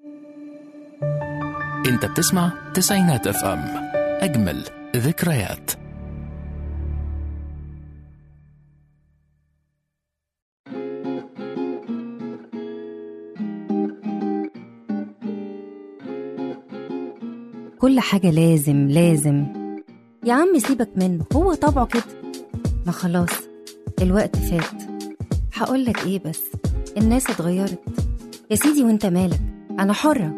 انت بتسمع تسعينات اف ام اجمل ذكريات كل حاجة لازم لازم يا عم سيبك منه هو طبعه كده ما خلاص الوقت فات هقولك ايه بس الناس اتغيرت يا سيدي وانت مالك انا حرة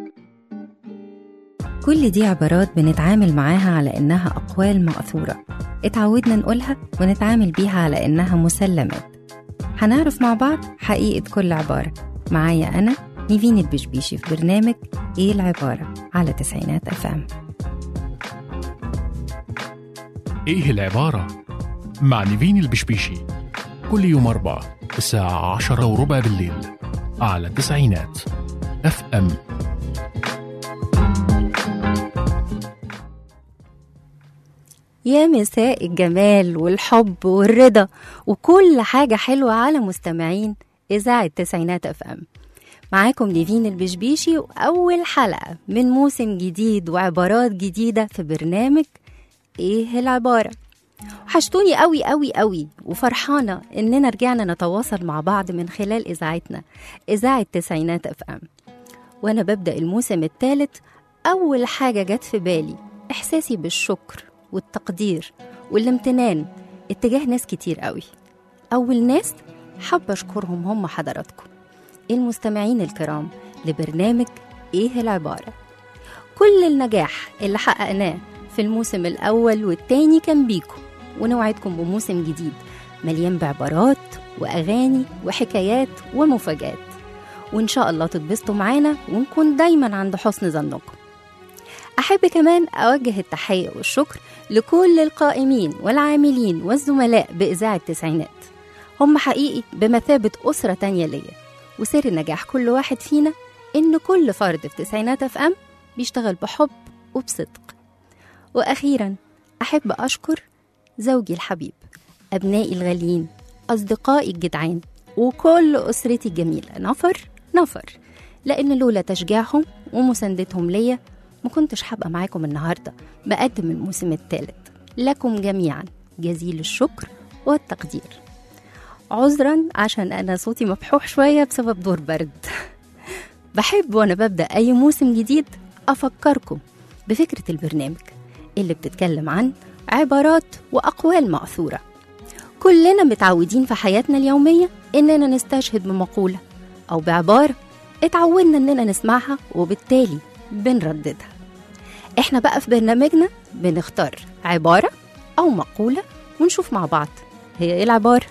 كل دي عبارات بنتعامل معاها على انها اقوال مأثورة اتعودنا نقولها ونتعامل بيها على انها مسلمات هنعرف مع بعض حقيقة كل عبارة معايا أنا نيفين البشبيشي في برنامج إيه العبارة على تسعينات أفام ايه العبارة؟ مع نيفين البشبيشي كل يوم أربعة الساعة عشرة وربع بالليل على تسعينات اف ام يا مساء الجمال والحب والرضا وكل حاجة حلوة على مستمعين إذاعة تسعينات أف أم معاكم نيفين البشبيشي وأول حلقة من موسم جديد وعبارات جديدة في برنامج إيه العبارة وحشتوني قوي قوي قوي وفرحانة إننا رجعنا نتواصل مع بعض من خلال إذاعتنا إذاعة تسعينات أف أم وأنا ببدأ الموسم الثالث أول حاجة جت في بالي إحساسي بالشكر والتقدير والامتنان اتجاه ناس كتير قوي أول ناس حابة أشكرهم هم حضراتكم المستمعين الكرام لبرنامج إيه العبارة كل النجاح اللي حققناه في الموسم الأول والتاني كان بيكم ونوعدكم بموسم جديد مليان بعبارات وأغاني وحكايات ومفاجآت وإن شاء الله تتبسطوا معانا ونكون دايما عند حسن ظنكم أحب كمان أوجه التحية والشكر لكل القائمين والعاملين والزملاء بإذاعة التسعينات هم حقيقي بمثابة أسرة تانية ليا وسر نجاح كل واحد فينا إن كل فرد في تسعينات اف ام بيشتغل بحب وبصدق وأخيرا أحب أشكر زوجي الحبيب أبنائي الغاليين أصدقائي الجدعان وكل أسرتي الجميلة نفر نفر لأن لولا تشجيعهم ومساندتهم ليا ما كنتش هبقى معاكم النهارده بقدم الموسم الثالث لكم جميعا جزيل الشكر والتقدير عذرا عشان انا صوتي مبحوح شويه بسبب دور برد بحب وانا ببدا اي موسم جديد افكركم بفكره البرنامج اللي بتتكلم عن عبارات واقوال ماثوره كلنا متعودين في حياتنا اليوميه اننا نستشهد بمقوله او بعباره اتعودنا اننا نسمعها وبالتالي بنرددها احنا بقى في برنامجنا بنختار عبارة أو مقولة ونشوف مع بعض هي ايه العبارة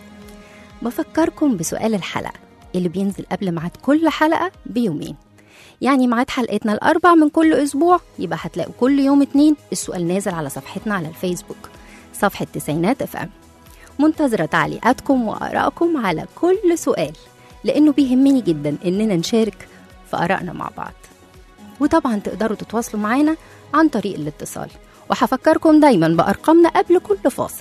بفكركم بسؤال الحلقة اللي بينزل قبل ميعاد كل حلقة بيومين يعني ميعاد حلقتنا الأربع من كل أسبوع يبقى هتلاقوا كل يوم اتنين السؤال نازل على صفحتنا على الفيسبوك صفحة تسعينات اف ام منتظرة تعليقاتكم وآرائكم على كل سؤال لأنه بيهمني جدا إننا نشارك في آرائنا مع بعض وطبعا تقدروا تتواصلوا معانا عن طريق الاتصال وهفكركم دايما بأرقامنا قبل كل فاصل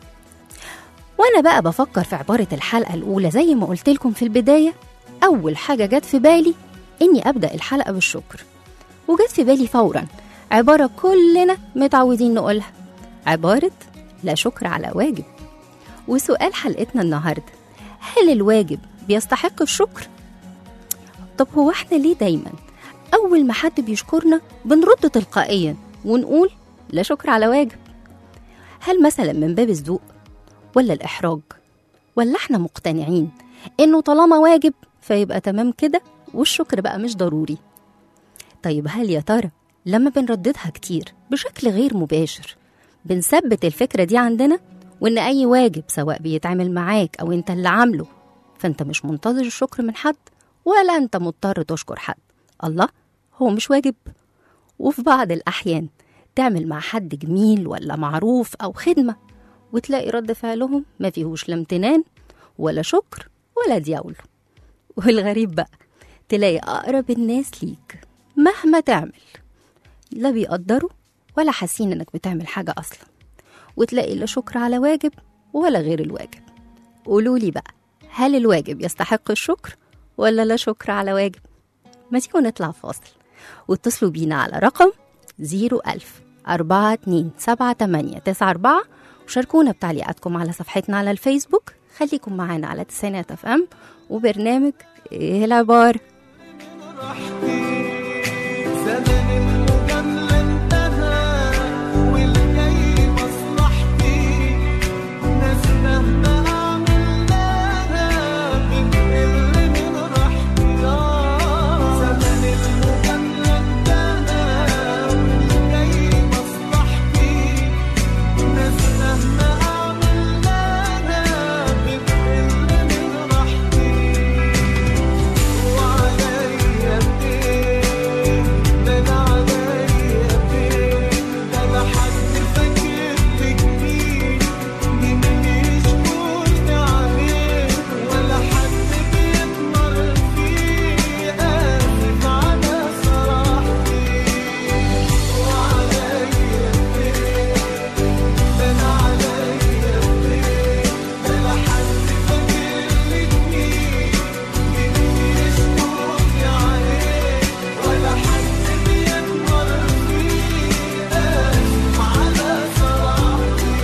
وأنا بقى بفكر في عبارة الحلقة الأولى زي ما قلت لكم في البداية أول حاجة جت في بالي إني أبدأ الحلقة بالشكر وجت في بالي فورا عبارة كلنا متعودين نقولها عبارة لا شكر على واجب وسؤال حلقتنا النهاردة هل الواجب بيستحق الشكر؟ طب هو احنا ليه دايما أول ما حد بيشكرنا بنرد تلقائيا ونقول لا شكر على واجب هل مثلا من باب الذوق ولا الإحراج ولا احنا مقتنعين إنه طالما واجب فيبقى تمام كده والشكر بقى مش ضروري طيب هل يا ترى لما بنرددها كتير بشكل غير مباشر بنثبت الفكرة دي عندنا وإن أي واجب سواء بيتعمل معاك أو أنت اللي عامله فأنت مش منتظر الشكر من حد ولا أنت مضطر تشكر حد الله هو مش واجب وفي بعض الأحيان تعمل مع حد جميل ولا معروف أو خدمة وتلاقي رد فعلهم ما فيهوش لا امتنان ولا شكر ولا دياول والغريب بقى تلاقي أقرب الناس ليك مهما تعمل لا بيقدروا ولا حاسين إنك بتعمل حاجة أصلا وتلاقي لا شكر على واجب ولا غير الواجب قولولي بقى هل الواجب يستحق الشكر ولا لا شكر على واجب ما تيجوا نطلع فاصل واتصلوا بينا على رقم 01000 4278 وشاركونا بتعليقاتكم على صفحتنا على الفيسبوك خليكم معانا على تسعينات اف ام وبرنامج ايه العبارة زمن المجاملة انتهى والجاي مصلحتي ناس مهما أعمل لها بتقل من راحتي زمن المجاملة انتهى والجاي مصلحتي ناس مهما أعمل لها بتقل من راحتي وعليا ايه ده انا عليا فين ده انا حد فاكر بجديد مين يشكرني عليه ولا حد بيطمر فيه اسف على صراحتي وعليا ايه ده انا عليا فين ده انا حد فاكر بجديد يشكرني عليه ولا حد بيكبر فيه آسف على صراحتي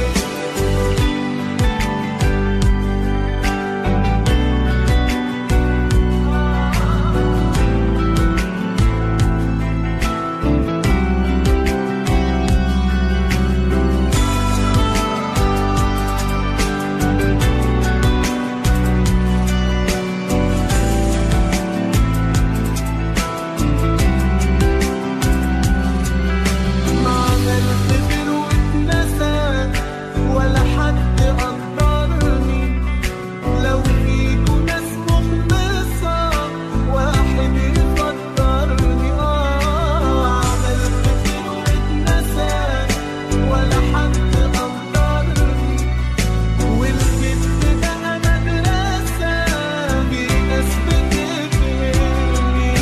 ما عملت غير واتنسى ولا حد قدرني لو فيكوا ناس مخلصة واحد يقدرني اه عملت غير واتنسى ولا حد قدرني والجد بقى مدرسة في ناس بتفهمني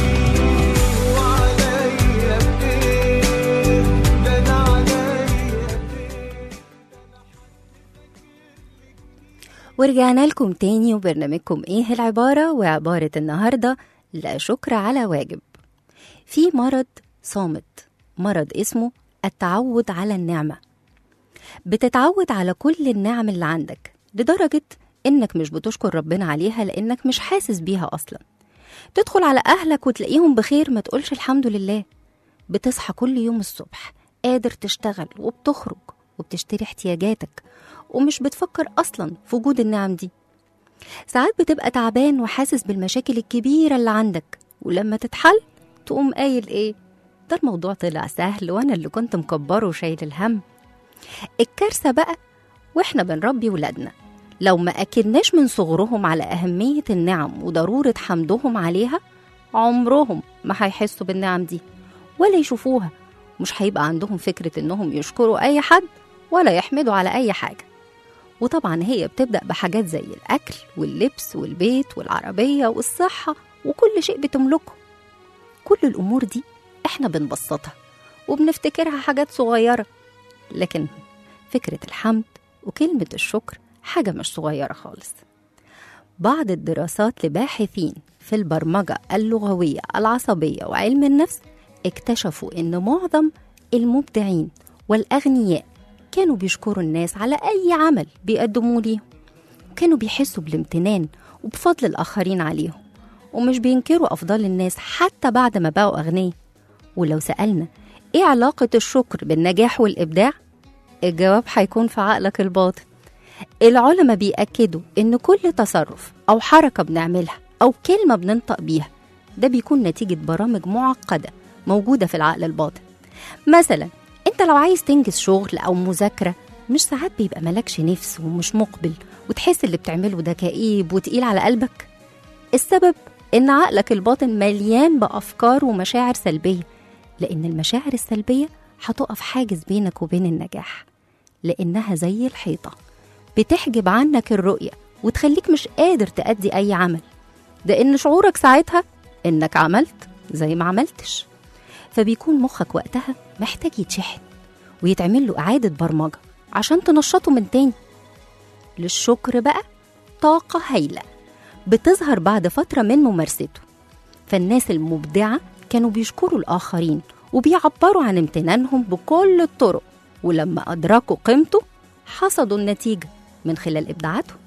وعليا بإيه ده أنا عليا بإيه ورجعنا لكم تاني وبرنامجكم ايه العبارة وعبارة النهاردة لا شكر على واجب في مرض صامت مرض اسمه التعود على النعمة بتتعود على كل النعم اللي عندك لدرجة انك مش بتشكر ربنا عليها لانك مش حاسس بيها اصلا تدخل على اهلك وتلاقيهم بخير ما تقولش الحمد لله بتصحى كل يوم الصبح قادر تشتغل وبتخرج وبتشتري احتياجاتك ومش بتفكر اصلا في وجود النعم دي ساعات بتبقى تعبان وحاسس بالمشاكل الكبيرة اللي عندك ولما تتحل تقوم قايل ايه ده الموضوع طلع سهل وانا اللي كنت مكبره وشايل الهم الكارثة بقى واحنا بنربي ولادنا لو ما أكدناش من صغرهم على أهمية النعم وضرورة حمدهم عليها عمرهم ما هيحسوا بالنعم دي ولا يشوفوها مش هيبقى عندهم فكرة إنهم يشكروا أي حد ولا يحمدوا على أي حاجة وطبعا هي بتبدأ بحاجات زي الأكل واللبس والبيت والعربية والصحة وكل شيء بتملكه كل الأمور دي إحنا بنبسطها وبنفتكرها حاجات صغيرة لكن فكرة الحمد وكلمة الشكر حاجة مش صغيرة خالص بعض الدراسات لباحثين في البرمجة اللغوية العصبية وعلم النفس اكتشفوا إن معظم المبدعين والأغنياء كانوا بيشكروا الناس على أي عمل بيقدموه ليهم كانوا بيحسوا بالامتنان وبفضل الآخرين عليهم ومش بينكروا أفضال الناس حتى بعد ما بقوا أغنياء ولو سألنا إيه علاقة الشكر بالنجاح والإبداع؟ الجواب هيكون في عقلك الباطن العلماء بيأكدوا إن كل تصرف أو حركة بنعملها أو كلمة بننطق بيها ده بيكون نتيجة برامج معقدة موجودة في العقل الباطن مثلا انت لو عايز تنجز شغل او مذاكره مش ساعات بيبقى ملكش نفس ومش مقبل وتحس اللي بتعمله ده كئيب وتقيل على قلبك السبب ان عقلك الباطن مليان بافكار ومشاعر سلبيه لان المشاعر السلبيه هتقف حاجز بينك وبين النجاح لانها زي الحيطه بتحجب عنك الرؤيه وتخليك مش قادر تأدي اي عمل ده ان شعورك ساعتها انك عملت زي ما عملتش فبيكون مخك وقتها محتاج يتشحن ويتعمل له إعادة برمجة عشان تنشطه من تاني للشكر بقى طاقة هايلة بتظهر بعد فترة من ممارسته فالناس المبدعة كانوا بيشكروا الآخرين وبيعبروا عن امتنانهم بكل الطرق ولما أدركوا قيمته حصدوا النتيجة من خلال إبداعاتهم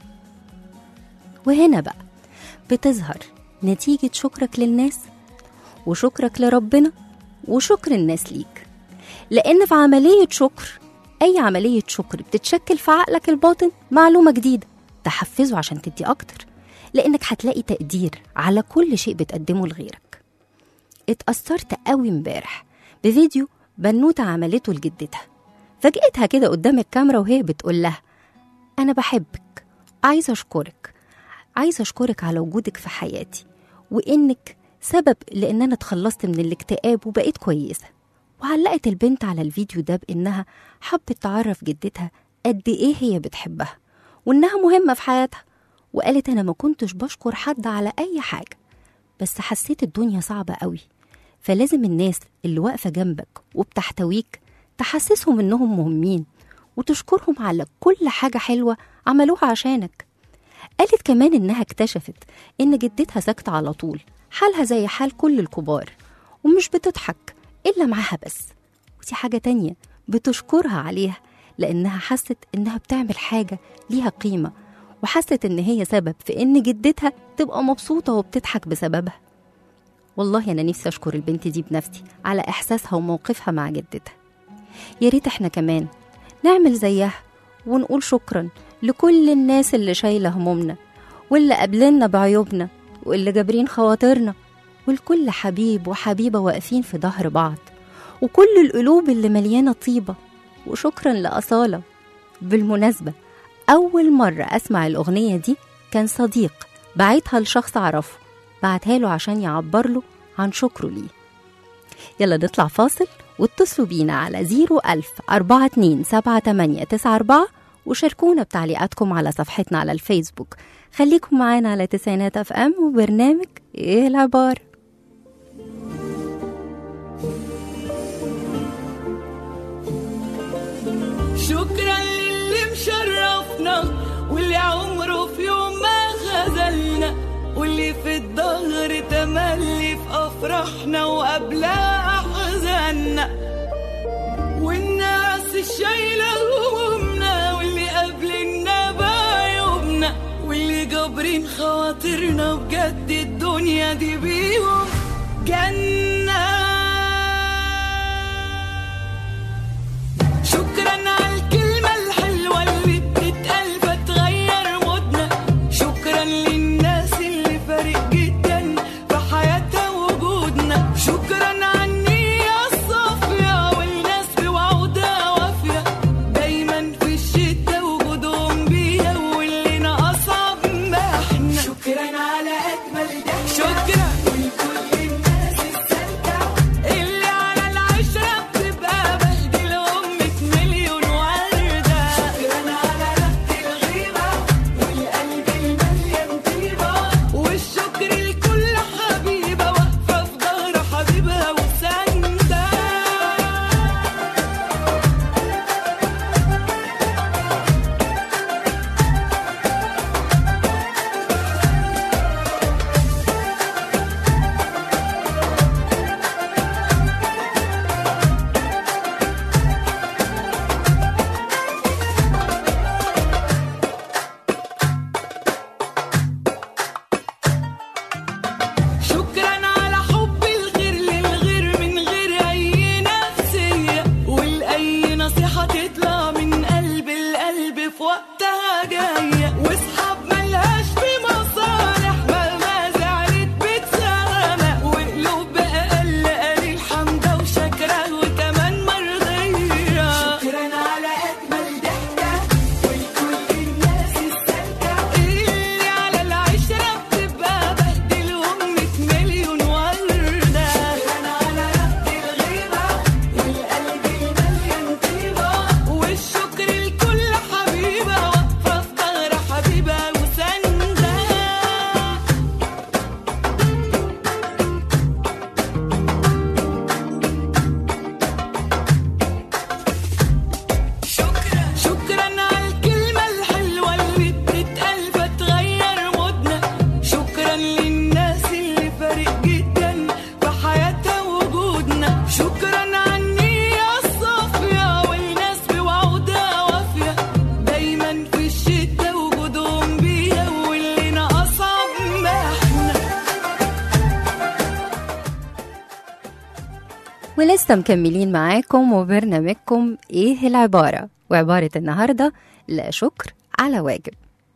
وهنا بقى بتظهر نتيجة شكرك للناس وشكرك لربنا وشكر الناس ليك لأن في عملية شكر أي عملية شكر بتتشكل في عقلك الباطن معلومة جديدة تحفزه عشان تدي أكتر لأنك هتلاقي تقدير على كل شيء بتقدمه لغيرك اتأثرت قوي امبارح بفيديو بنوتة عملته لجدتها فاجئتها كده قدام الكاميرا وهي بتقول لها أنا بحبك عايزة أشكرك عايزة أشكرك على وجودك في حياتي وإنك سبب لأن أنا اتخلصت من الاكتئاب وبقيت كويسة وعلقت البنت على الفيديو ده بإنها حبت تعرف جدتها قد إيه هي بتحبها وإنها مهمة في حياتها وقالت أنا ما كنتش بشكر حد على أي حاجة بس حسيت الدنيا صعبة قوي فلازم الناس اللي واقفة جنبك وبتحتويك تحسسهم إنهم مهمين وتشكرهم على كل حاجة حلوة عملوها عشانك قالت كمان إنها اكتشفت إن جدتها ساكتة على طول حالها زي حال كل الكبار ومش بتضحك إلا معاها بس ودي حاجة تانية بتشكرها عليها لأنها حست إنها بتعمل حاجة ليها قيمة وحست إن هي سبب في إن جدتها تبقى مبسوطة وبتضحك بسببها والله أنا نفسي أشكر البنت دي بنفسي على إحساسها وموقفها مع جدتها يا ريت إحنا كمان نعمل زيها ونقول شكرا لكل الناس اللي شايلة همومنا واللي قابلنا بعيوبنا واللي جابرين خواطرنا والكل حبيب وحبيبة واقفين في ظهر بعض وكل القلوب اللي مليانة طيبة وشكرا لأصالة بالمناسبة أول مرة أسمع الأغنية دي كان صديق بعتها لشخص أعرفه بعتها له عشان يعبر له عن شكره ليه يلا نطلع فاصل واتصلوا بينا على 01000 427894 وشاركونا بتعليقاتكم على صفحتنا على الفيسبوك خليكم معانا على تسعينات اف ام وبرنامج ايه العبارة شكرا للي مشرفنا واللي عمره في يوم ما خذلنا واللي في الظهر تملي في افراحنا وقبلها احزاننا والناس الشايله همومنا واللي قابلنا بعيوبنا واللي جابرين خواطرنا بجد الدنيا دي بيهم جنه شكرا على الكلمة الحلوة اللي بتتقال فتغير مودنا شكرا للناس اللي فارق جدا في حياتها وجودنا شكرا على النية الصافية والناس بوعودها وافية دايما في الشتا وجودهم بيها واللي أصعب ما احنا شكرا على أجمل ضحكة شكرا ولكل الناس ولسه مكملين معاكم وبرنامجكم ايه العبارة وعبارة النهاردة لا شكر على واجب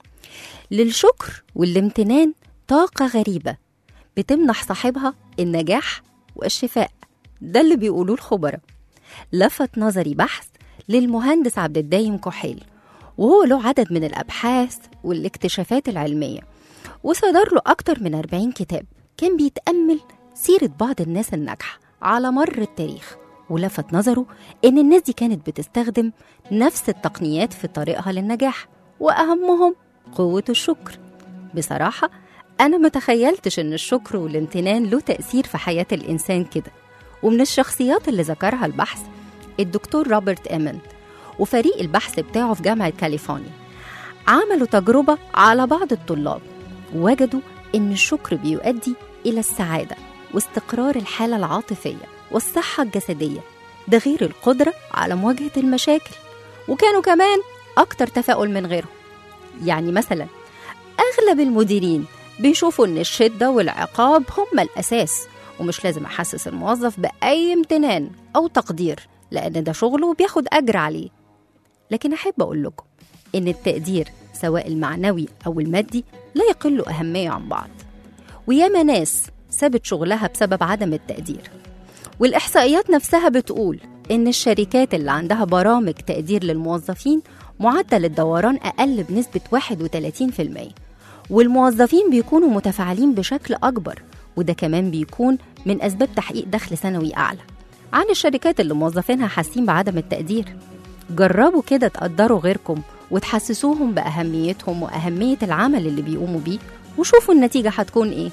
للشكر والامتنان طاقة غريبة بتمنح صاحبها النجاح والشفاء ده اللي بيقولوه الخبراء لفت نظري بحث للمهندس عبد الدايم كحيل وهو له عدد من الأبحاث والاكتشافات العلمية وصدر له أكتر من 40 كتاب كان بيتأمل سيرة بعض الناس الناجحة على مر التاريخ ولفت نظره إن الناس دي كانت بتستخدم نفس التقنيات في طريقها للنجاح وأهمهم قوة الشكر بصراحة أنا ما تخيلتش إن الشكر والامتنان له تأثير في حياة الإنسان كده ومن الشخصيات اللي ذكرها البحث الدكتور روبرت إيمن وفريق البحث بتاعه في جامعة كاليفورنيا عملوا تجربة على بعض الطلاب ووجدوا إن الشكر بيؤدي إلى السعادة واستقرار الحالة العاطفية والصحة الجسدية ده غير القدرة على مواجهة المشاكل وكانوا كمان أكتر تفاؤل من غيرهم يعني مثلا أغلب المديرين بيشوفوا إن الشدة والعقاب هم الأساس ومش لازم أحسس الموظف بأي امتنان أو تقدير لأن ده شغله وبياخد أجر عليه لكن أحب أقول لكم إن التقدير سواء المعنوي أو المادي لا يقل أهمية عن بعض وياما ناس سابت شغلها بسبب عدم التقدير والإحصائيات نفسها بتقول إن الشركات اللي عندها برامج تقدير للموظفين معدل الدوران أقل بنسبة 31% والموظفين بيكونوا متفاعلين بشكل أكبر وده كمان بيكون من أسباب تحقيق دخل سنوي أعلى عن الشركات اللي موظفينها حاسين بعدم التقدير جربوا كده تقدروا غيركم وتحسسوهم بأهميتهم وأهمية العمل اللي بيقوموا بيه وشوفوا النتيجة هتكون إيه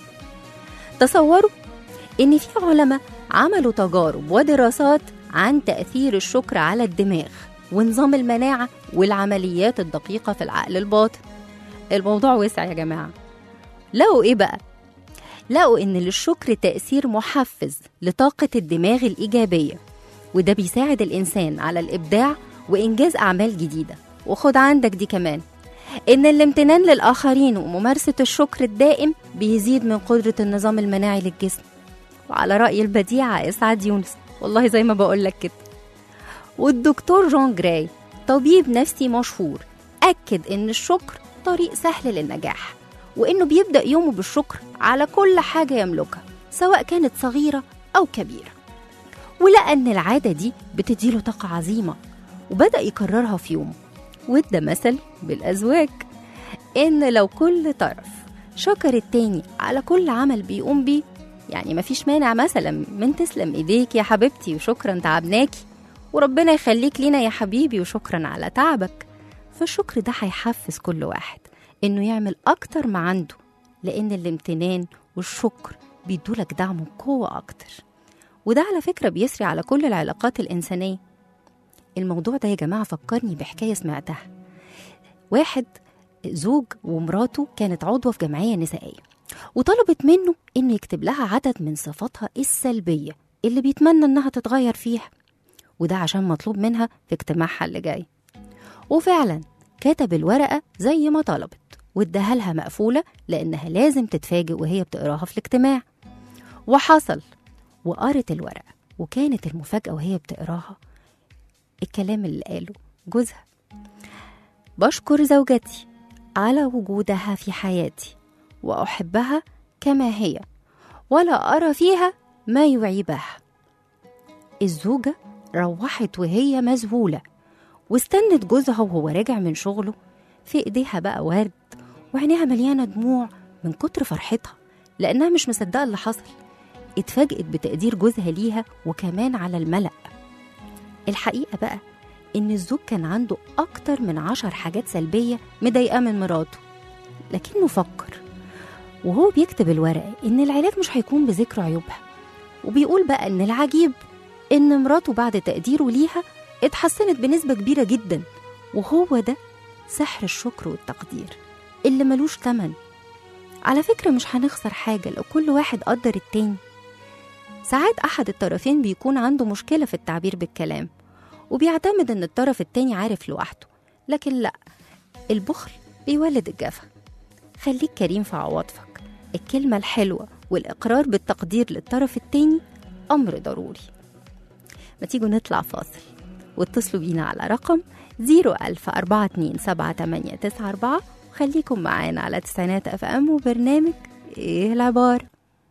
تصوروا إن في علماء عملوا تجارب ودراسات عن تأثير الشكر على الدماغ ونظام المناعة والعمليات الدقيقة في العقل الباطن الموضوع وسع يا جماعة لقوا إيه بقى؟ لقوا إن للشكر تأثير محفز لطاقة الدماغ الإيجابية وده بيساعد الإنسان على الإبداع وإنجاز أعمال جديدة وخد عندك دي كمان إن الامتنان للآخرين وممارسة الشكر الدائم بيزيد من قدرة النظام المناعي للجسم وعلى رأي البديعة إسعاد يونس والله زي ما بقولك كده والدكتور جون جراي طبيب نفسي مشهور أكد إن الشكر طريق سهل للنجاح وإنه بيبدأ يومه بالشكر على كل حاجة يملكها سواء كانت صغيرة أو كبيرة ولقى إن العادة دي بتديله طاقة عظيمة وبدأ يكررها في يومه وادى مثل بالأزواج إن لو كل طرف شكر التاني على كل عمل بيقوم بيه يعني مفيش مانع مثلا من تسلم ايديك يا حبيبتي وشكرا تعبناكي وربنا يخليك لينا يا حبيبي وشكرا على تعبك فالشكر ده هيحفز كل واحد انه يعمل اكتر ما عنده لان الامتنان والشكر بيدولك دعم وقوة اكتر وده على فكرة بيسري على كل العلاقات الإنسانية الموضوع ده يا جماعة فكرني بحكاية سمعتها واحد زوج ومراته كانت عضوة في جمعية نسائية وطلبت منه إنه يكتب لها عدد من صفاتها السلبية اللي بيتمنى إنها تتغير فيها وده عشان مطلوب منها في اجتماعها اللي جاي وفعلا كتب الورقة زي ما طلبت واداها لها مقفولة لأنها لازم تتفاجئ وهي بتقراها في الاجتماع وحصل وقرت الورقة وكانت المفاجأة وهي بتقراها الكلام اللي قاله جوزها بشكر زوجتي على وجودها في حياتي وأحبها كما هي ولا أرى فيها ما يعيبها الزوجة روحت وهي مذهولة واستنت جوزها وهو راجع من شغله في ايديها بقى ورد وعينيها مليانة دموع من كتر فرحتها لأنها مش مصدقة اللي حصل اتفاجئت بتقدير جوزها ليها وكمان على الملأ الحقيقة بقى إن الزوج كان عنده أكتر من عشر حاجات سلبية مضايقاه من مراته لكنه فكر وهو بيكتب الورقة إن العلاج مش هيكون بذكر عيوبها وبيقول بقى إن العجيب إن مراته بعد تقديره ليها اتحسنت بنسبة كبيرة جدا وهو ده سحر الشكر والتقدير اللي ملوش تمن على فكرة مش هنخسر حاجة لو كل واحد قدر التاني ساعات أحد الطرفين بيكون عنده مشكلة في التعبير بالكلام وبيعتمد إن الطرف التاني عارف لوحده لكن لأ البخل بيولد الجفا خليك كريم في عواطفك الكلمة الحلوة والإقرار بالتقدير للطرف التاني أمر ضروري ما تيجوا نطلع فاصل واتصلوا بينا على رقم 010427894 وخليكم معانا على تسعينات اف ام وبرنامج ايه العبارة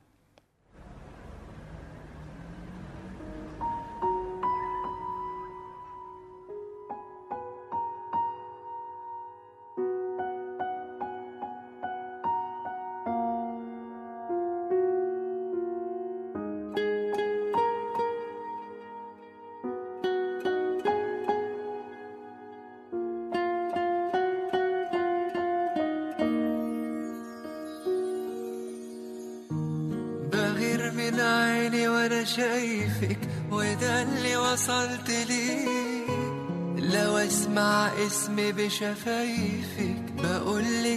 بغير من عيني وانا شايفك وده اللي وصلت ليه لو اسمع اسمي بشفايفك بقولك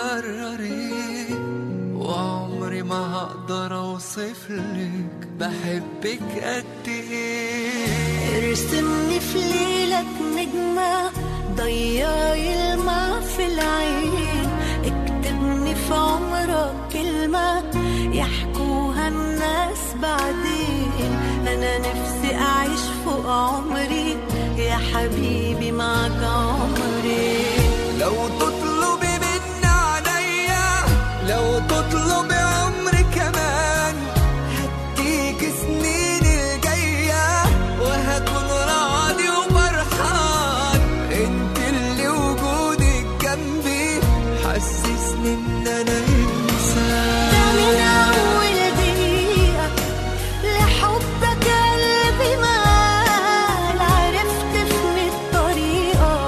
كرري وعمري ما هقدر اوصفلك بحبك قد ايه ارسمني في ليلك نجمة ضيعي الماء في العين اكتبني في عمرك كلمة يحكوها الناس بعدين أنا نفسي أعيش فوق عمري يا حبيبي معك عمري لو تطلبي من عليا لو تطلبي عمري كمان هديك سنين الجاية وهكون راضي وفرحان انت اللي وجودك جنبي حسسني ان انا انسان ده من أول دقيقة لحبك قلبي مال عرفت في الطريقة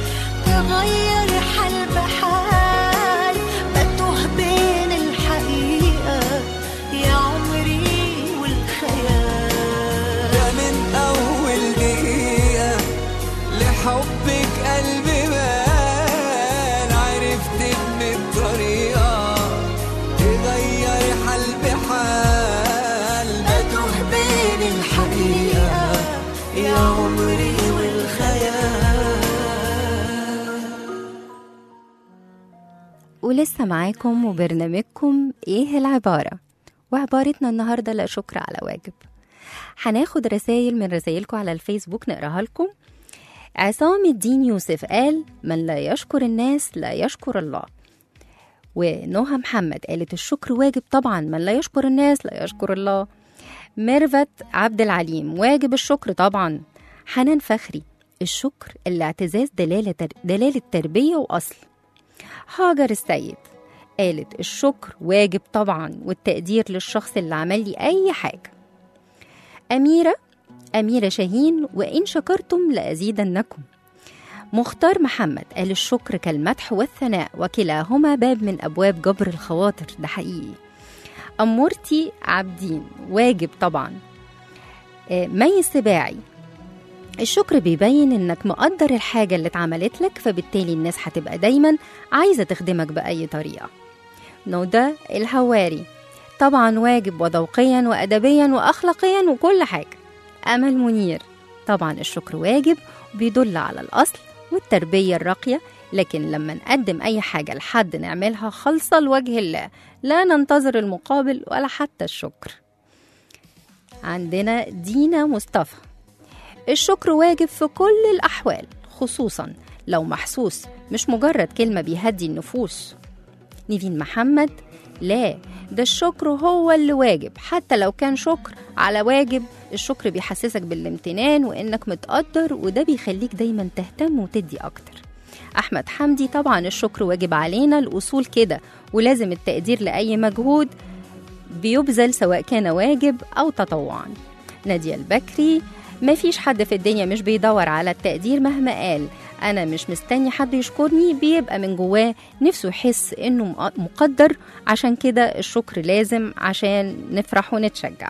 تغير حال بحال بتوه بين الحقيقة يا عمري والخيال ده من أول دقيقة لحبك قلبي بان عرفت إن الطريقة تغير حال بحال بتوه بين الحقيقة يا عمري والخيال ولسه معاكم وبرنامجكم ايه العبارة وعبارتنا النهاردة لا شكر على واجب هناخد رسائل من رسائلكم على الفيسبوك نقراها لكم عصام الدين يوسف قال من لا يشكر الناس لا يشكر الله ونهى محمد قالت الشكر واجب طبعا من لا يشكر الناس لا يشكر الله ميرفت عبد العليم واجب الشكر طبعا حنان فخري الشكر الاعتزاز دلالة دلالة تربية وأصل هاجر السيد قالت الشكر واجب طبعا والتقدير للشخص اللي عمل لي أي حاجة أميرة أميرة شاهين وإن شكرتم لأزيدنكم مختار محمد قال الشكر كالمدح والثناء وكلاهما باب من أبواب جبر الخواطر ده حقيقي أمورتي عابدين واجب طبعا آه، مي السباعي الشكر بيبين انك مقدر الحاجة اللي اتعملت لك فبالتالي الناس هتبقى دايما عايزة تخدمك بأي طريقة نودا الهواري طبعا واجب وذوقيا وأدبيا وأخلاقيا وكل حاجة أمل منير طبعا الشكر واجب وبيدل على الأصل والتربية الراقية لكن لما نقدم أي حاجة لحد نعملها خالصة لوجه الله لا ننتظر المقابل ولا حتى الشكر عندنا دينا مصطفى الشكر واجب في كل الأحوال خصوصا لو محسوس مش مجرد كلمة بيهدي النفوس نيفين محمد لا ده الشكر هو اللي واجب حتى لو كان شكر على واجب الشكر بيحسسك بالامتنان وانك متقدر وده بيخليك دايما تهتم وتدي اكتر احمد حمدي طبعا الشكر واجب علينا الاصول كده ولازم التقدير لاي مجهود بيبذل سواء كان واجب او تطوعا نادية البكري مفيش حد في الدنيا مش بيدور على التقدير مهما قال انا مش مستني حد يشكرني بيبقى من جواه نفسه يحس انه مق- مقدر عشان كده الشكر لازم عشان نفرح ونتشجع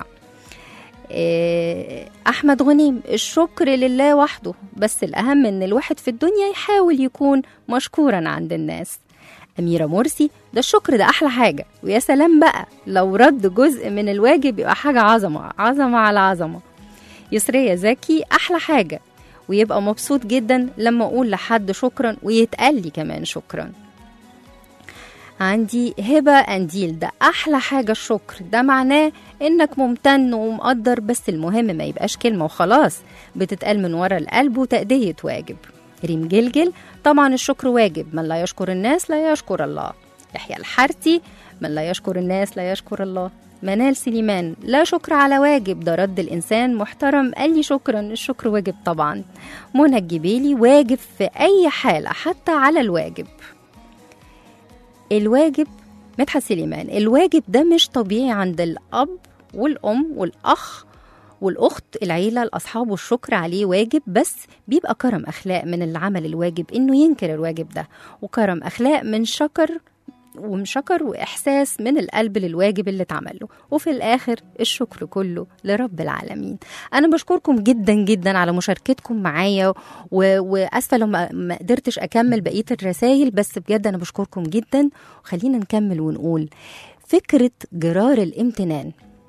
إيه، احمد غنيم الشكر لله وحده بس الاهم ان الواحد في الدنيا يحاول يكون مشكورا عند الناس أميرة مرسي ده الشكر ده أحلى حاجة ويا سلام بقى لو رد جزء من الواجب يبقى حاجة عظمة عظمة على عظمة يسرية زكي أحلى حاجة ويبقى مبسوط جدا لما أقول لحد شكرا ويتقال لي كمان شكرا عندي هبة أنديل ده أحلى حاجة الشكر ده معناه إنك ممتن ومقدر بس المهم ما يبقاش كلمة وخلاص بتتقال من ورا القلب وتأدية واجب ريم جلجل طبعا الشكر واجب من لا يشكر الناس لا يشكر الله يحيى الحارتي من لا يشكر الناس لا يشكر الله منال سليمان لا شكر على واجب ده رد الإنسان محترم قال لي شكرا الشكر واجب طبعا منى الجبيلي واجب في أي حالة حتى على الواجب الواجب مدحت سليمان الواجب ده مش طبيعي عند الأب والأم والأخ والأخت العيلة الأصحاب والشكر عليه واجب بس بيبقى كرم أخلاق من اللي عمل الواجب إنه ينكر الواجب ده وكرم أخلاق من شكر ومشكر وإحساس من القلب للواجب اللي اتعمل له وفي الآخر الشكر كله لرب العالمين أنا بشكركم جدا جدا على مشاركتكم معايا و... وأسفة لو ما ما قدرتش أكمل بقية الرسائل بس بجد أنا بشكركم جدا وخلينا نكمل ونقول فكرة جرار الامتنان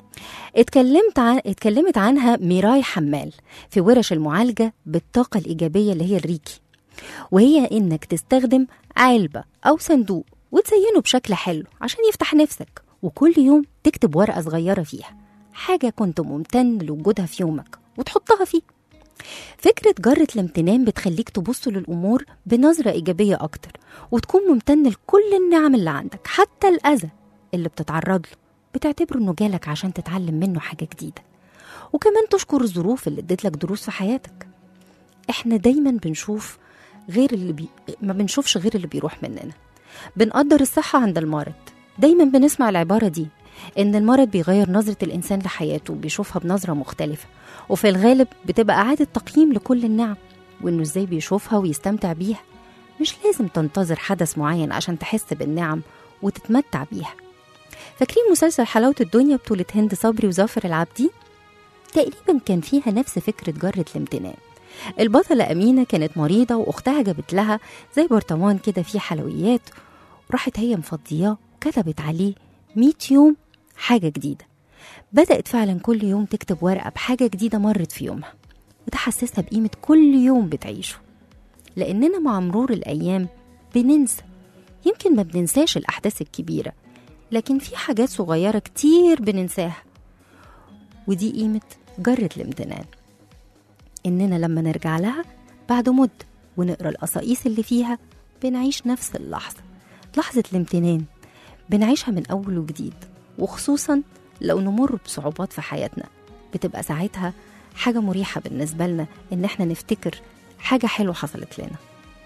اتكلمت عن اتكلمت عنها ميراي حمال في ورش المعالجة بالطاقة الإيجابية اللي هي الريكي وهي إنك تستخدم علبة أو صندوق وتزينه بشكل حلو عشان يفتح نفسك وكل يوم تكتب ورقة صغيرة فيها حاجة كنت ممتن لوجودها في يومك وتحطها فيه فكرة جرة الامتنان بتخليك تبص للأمور بنظرة إيجابية أكتر وتكون ممتن لكل النعم اللي عندك حتى الأذى اللي بتتعرض له بتعتبره إنه جالك عشان تتعلم منه حاجة جديدة وكمان تشكر الظروف اللي اديت لك دروس في حياتك احنا دايما بنشوف غير اللي بي... ما بنشوفش غير اللي بيروح مننا بنقدر الصحة عند المرض دايما بنسمع العبارة دي إن المرض بيغير نظرة الإنسان لحياته بيشوفها بنظرة مختلفة وفي الغالب بتبقى إعادة تقييم لكل النعم وإنه إزاي بيشوفها ويستمتع بيها مش لازم تنتظر حدث معين عشان تحس بالنعم وتتمتع بيها فاكرين مسلسل حلاوة الدنيا بطولة هند صبري وظافر العابدين؟ تقريبا كان فيها نفس فكرة جرة الامتنان البطلة أمينة كانت مريضة وأختها جابت لها زي برطمان كده فيه حلويات راحت هي مفضياه وكتبت عليه 100 يوم حاجة جديدة بدأت فعلا كل يوم تكتب ورقة بحاجة جديدة مرت في يومها وده حسسها بقيمة كل يوم بتعيشه لأننا مع مرور الأيام بننسى يمكن ما بننساش الأحداث الكبيرة لكن في حاجات صغيرة كتير بننساها ودي قيمة جرة الامتنان إننا لما نرجع لها بعد مدة ونقرأ القصائص اللي فيها بنعيش نفس اللحظة لحظة الامتنان بنعيشها من أول وجديد وخصوصا لو نمر بصعوبات في حياتنا بتبقى ساعتها حاجة مريحة بالنسبة لنا إن احنا نفتكر حاجة حلوة حصلت لنا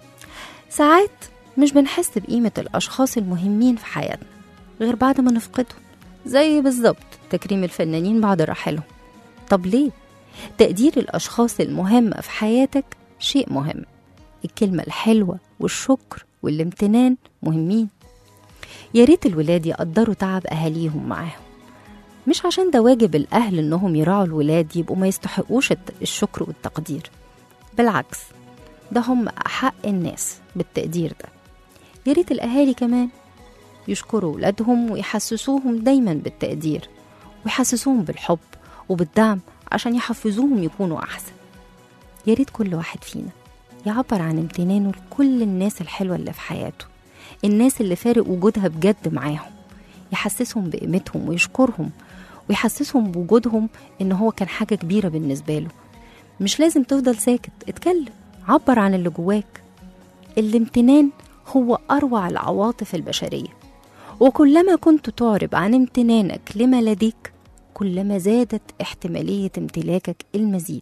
ساعات مش بنحس بقيمة الأشخاص المهمين في حياتنا غير بعد ما نفقدهم زي بالظبط تكريم الفنانين بعد رحيلهم طب ليه؟ تقدير الأشخاص المهمة في حياتك شيء مهم الكلمة الحلوة والشكر والامتنان مهمين يا ريت الولاد يقدروا تعب أهاليهم معاهم مش عشان ده واجب الأهل إنهم يراعوا الولاد يبقوا ما يستحقوش الت- الشكر والتقدير بالعكس ده هم أحق الناس بالتقدير ده يا ريت الأهالي كمان يشكروا ولادهم ويحسسوهم دايما بالتقدير ويحسسوهم بالحب وبالدعم عشان يحفزوهم يكونوا أحسن يا ريت كل واحد فينا يعبر عن امتنانه لكل الناس الحلوة اللي في حياته الناس اللي فارق وجودها بجد معاهم يحسسهم بقيمتهم ويشكرهم ويحسسهم بوجودهم ان هو كان حاجة كبيرة بالنسبة له مش لازم تفضل ساكت اتكلم عبر عن اللي جواك الامتنان هو أروع العواطف البشرية وكلما كنت تعرب عن امتنانك لما لديك كلما زادت احتمالية امتلاكك المزيد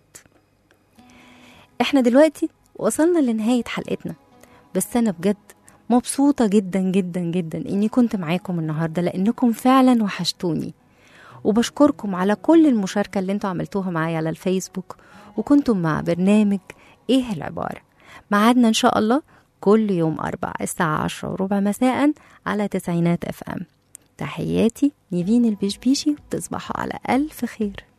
احنا دلوقتي وصلنا لنهاية حلقتنا بس أنا بجد مبسوطة جدا جدا جدا إني كنت معاكم النهاردة لأنكم فعلا وحشتوني وبشكركم على كل المشاركة اللي انتوا عملتوها معايا على الفيسبوك وكنتم مع برنامج ايه العبارة معادنا ان شاء الله كل يوم أربع الساعة عشرة وربع مساء على تسعينات اف ام تحياتي نيفين البشبيشي وتصبحوا على ألف خير